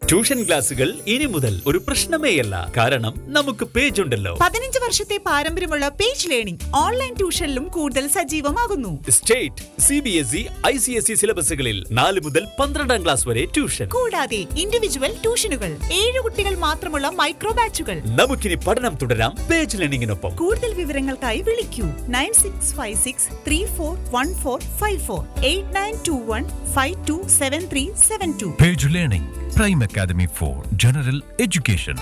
Tuition ക്ലാസുകൾ ഇനി മുതൽ ഒരു പ്രശ്നമേയല്ല കാരണം നമുക്ക് പേജ് ഉണ്ടല്ലോ പതിനഞ്ച് വർഷത്തെ പാരമ്പര്യമുള്ള പേജ് ലേണിംഗ് ഓൺലൈൻ ട്യൂഷനിലും കൂടുതൽ സജീവമാകുന്നു state C B S E I C S E സിലബസുകളിൽ നാല് മുതൽ പന്ത്രണ്ടാം ക്ലാസ് വരെ ട്യൂഷൻ കൂടാതെ ഇൻഡിവിജ്വൽ ട്യൂഷനുകൾ ഏഴ് കുട്ടികൾ മാത്രമുള്ള മൈക്രോ ബാച്ചുകൾ നമുക്കിനി പഠനം തുടരാം പേജ് ലേണിംഗിനൊപ്പം കൂടുതൽ വിവരങ്ങൾക്കായി വിളിക്കൂ nine six five six three four one four five four eight nine two one five two seven three seven two Page Learning, Prime Academy for General Education.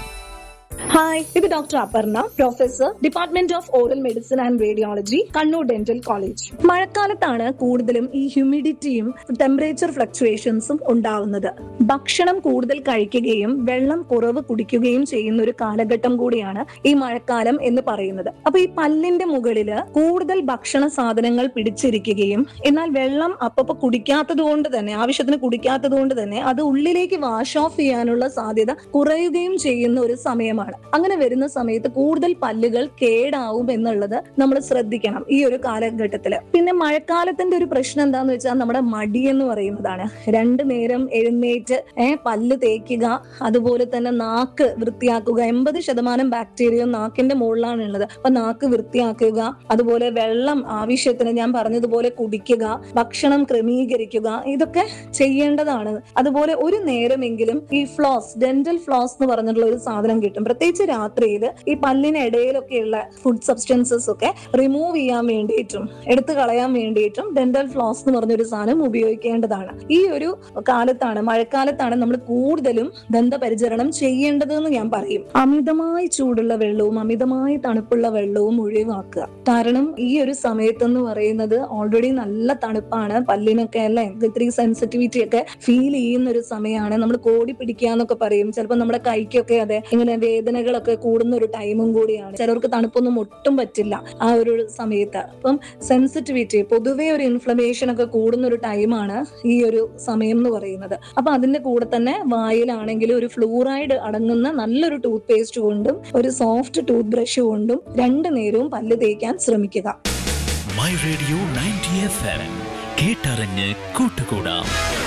Hi ഇത് doctor Aparna professor department of oral medicine and radiology Kannur dental college മഴക്കാലത്താണ് കൂടുതലും ഈ ഹ്യൂമിഡിറ്റിയും temperature ഫ്ലക്ച്വേഷൻസും ഉണ്ടാവുന്നത് ഭക്ഷണം കൂടുതൽ കഴിക്കുകയും വെള്ളം കുറവ് കുടിക്കുകയും ചെയ്യുന്ന ഒരു കാലഘട്ടം കൂടിയാണ് ഈ മഴക്കാലം എന്ന് പറയുന്നത് അപ്പൊ ഈ പല്ലിന്റെ മുകളില് കൂടുതൽ ഭക്ഷണ സാധനങ്ങൾ പിടിച്ചിരിക്കുകയും എന്നാൽ വെള്ളം അപ്പപ്പോ കുടിക്കാത്തത് കൊണ്ട് തന്നെ ആവശ്യത്തിന് കുടിക്കാത്തത് കൊണ്ട് തന്നെ അത് ഉള്ളിലേക്ക് വാഷ് ഓഫ് ചെയ്യാനുള്ള സാധ്യത കുറയുകയും ചെയ്യുന്ന ഒരു സമയമാണ് അങ്ങനെ വരുന്ന സമയത്ത് കൂടുതൽ പല്ലുകൾ കേടാവും എന്നുള്ളത് നമ്മൾ ശ്രദ്ധിക്കണം ഈ ഒരു കാലഘട്ടത്തില് പിന്നെ മഴക്കാലത്തിന്റെ ഒരു പ്രശ്നം എന്താന്ന് വെച്ചാൽ നമ്മുടെ മടി എന്ന് പറയുന്നതാണ് രണ്ടു നേരം എഴുന്നേറ്റ് ഏഹ് പല്ല് തേക്കുക അതുപോലെ തന്നെ നാക്ക് വൃത്തിയാക്കുക എൺപത് ശതമാനം ബാക്ടീരിയ നാക്കിന്റെ മുകളിലാണ് ഉള്ളത് അപ്പൊ നാക്ക് വൃത്തിയാക്കുക അതുപോലെ വെള്ളം ആവശ്യത്തിന് ഞാൻ പറഞ്ഞതുപോലെ കുടിക്കുക ഭക്ഷണം ക്രമീകരിക്കുക ഇതൊക്കെ ചെയ്യേണ്ടതാണ് അതുപോലെ ഒരു നേരമെങ്കിലും ഈ ഫ്ലോസ് ഡെന്റൽ ഫ്ലോസ് എന്ന് പറഞ്ഞിട്ടുള്ള ഒരു സാധനം കിട്ടും പ്രത്യേകിച്ച് രാത്രിയിൽ ഈ പല്ലിനിടയിലൊക്കെയുള്ള ഫുഡ് സബ്സ്റ്റൻസസ് ഒക്കെ റിമൂവ് ചെയ്യാൻ വേണ്ടിയിട്ടും എടുത്തു കളയാൻ വേണ്ടിയിട്ടും ഡെന്റൽ ഫ്ലോസ് എന്ന് പറഞ്ഞൊരു സാധനം ഉപയോഗിക്കേണ്ടതാണ് ഈ ഒരു കാലത്താണ് മഴക്കാലത്താണ് നമ്മൾ കൂടുതലും ദന്തപരിചരണം ചെയ്യേണ്ടതെന്ന് ഞാൻ പറയും അമിതമായി ചൂടുള്ള വെള്ളവും അമിതമായി തണുപ്പുള്ള വെള്ളവും ഒഴിവാക്കുക കാരണം ഈ ഒരു സമയത്തെന്ന് പറയുന്നത് ഓൾറെഡി നല്ല തണുപ്പാണ് പല്ലിനൊക്കെ അല്ലെ ഇത്തിരി സെൻസിറ്റിവിറ്റി ഒക്കെ ഫീൽ ചെയ്യുന്ന ഒരു സമയമാണ് നമ്മൾ കോടി പിടിക്കുക എന്നൊക്കെ പറയും ചിലപ്പോൾ നമ്മുടെ കൈക്കൊക്കെ അതെ ഇങ്ങനെ വേദനകളൊക്കെ കൂടുന്ന ഒരു ടൈമും കൂടിയാണ് ചിലർക്ക് തണുപ്പൊന്നും ഒട്ടും പറ്റില്ല ആ ഒരു സമയത്ത് അപ്പം സെൻസിറ്റിവിറ്റി പൊതുവേ ഒരു ഇൻഫ്ലമേഷൻ ഒക്കെ കൂടുന്ന ഒരു ടൈമാണ് ഈ ഒരു സമയം എന്ന് പറയുന്നത് അപ്പൊ അതിന്റെ കൂടെ തന്നെ വായിലാണെങ്കിൽ ഒരു ഫ്ലൂറൈഡ് അടങ്ങുന്ന നല്ലൊരു ടൂത്ത് പേസ്റ്റ് കൊണ്ടും ഒരു സോഫ്റ്റ് ടൂത്ത് ബ്രഷ് കൊണ്ടും രണ്ടു നേരവും പല്ല് തേക്കാൻ ശ്രമിക്കുക my radio ninety F M കേട്ടറിഞ്ഞ് കൂട്ടുകൂടാം